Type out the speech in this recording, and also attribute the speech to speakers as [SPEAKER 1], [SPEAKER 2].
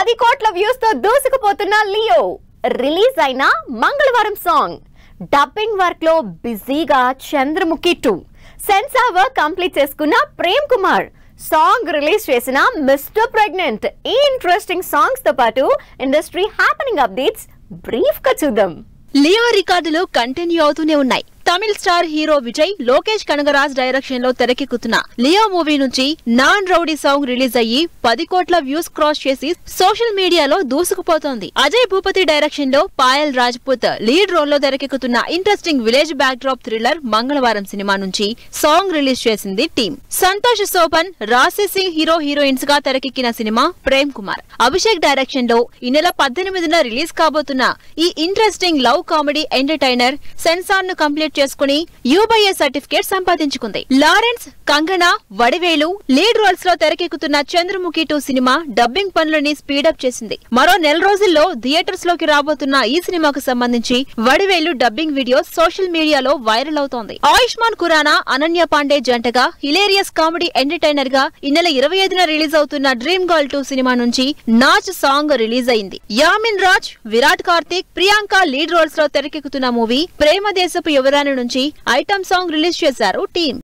[SPEAKER 1] పది కోట్ల వ్యూస్ తో దూసుకుపోతున్న లియో రిలీజ్ అయిన మంగళవారం సాంగ్ డబ్బింగ్ వర్క్ లో బిజీగా Chandramukhi two censor work complete చేసుకున్న ప్రేమ్ కుమార్ సాంగ్ రిలీజ్ చేసిన మిస్టర్ ప్రెగ్నెంట్ ఈ ఇంట్రెస్టింగ్ సాంగ్స్ తో పాటు ఇండస్ట్రీ హ్యాపెనింగ్ అప్డేట్స్ బ్రీఫ్ గా చూద్దాం
[SPEAKER 2] లియో రికార్డులు కంటిన్యూ అవుతూనే ఉన్నాయి తమిళ star hero Vijay Lokesh Kanagaraj direction లో తెరకెక్కుతున్న లియో మూవీ నుంచి నాన్ రౌడీ సాంగ్ రిలీజ్ అయ్యి పది కోట్ల వ్యూస్ క్రాస్ చేసి సోషల్ మీడియాలో దూసుకుపోతోంది అజయ్ భూపతి డైరెక్షన్ లో పాయల్ రాజ్పుత్ లీడ్ రోల్ లో తెరకెక్కుతున్న interesting village backdrop thriller Mangalavaaram సినిమా నుంచి సాంగ్ రిలీజ్ చేసింది team Santosh Sobhan Raashi Singh hero heroines గా తెరకెక్కిన సినిమా ప్రేమ్ కుమార్ అభిషేక్ డైరెక్షన్ లో ఈ నెల పద్దెనిమిదిన రిలీజ్ కాబోతున్న ఈ interesting love comedy entertainer censor ను కంప్లీట్ చేసుకుని యూబైఏ సర్టిఫికేట్ సంపాదించుకుంది లారెన్స్ కంగనా వడివేలు లీడ్ రోల్స్ లో తెరకెక్కుతున్న చంద్రముఖి టూ సినిమా డబ్బింగ్ పనులని స్పీడప్ చేసింది మరో నెల రోజుల్లో థియేటర్స్ లోకి రాబోతున్న ఈ సినిమాకు సంబంధించి వడివేలు డబ్బింగ్ వీడియో సోషల్ మీడియాలో వైరల్ అవుతోంది ఆయుష్మాన్ ఖురానా అనన్య పాండే జంటగా హిలేరియస్ కామెడీ ఎంటర్టైనర్ గా ఈ నెల ఇరవై ఐదున రిలీజ్ అవుతున్న డ్రీమ్ గర్ల్ టూ సినిమా నుంచి నాచ్ సాంగ్ రిలీజ్ అయింది యామిన్ రాజ్ విరాట్ కార్తిక్ ప్రియాంక లీడ్ రోల్స్ లో తెరకెక్కుతున్న మూవీ ప్రేమ దేశపు యువరాణి నుంచి ఐటమ్ సాంగ్ రిలీజ్ చేశారు టీం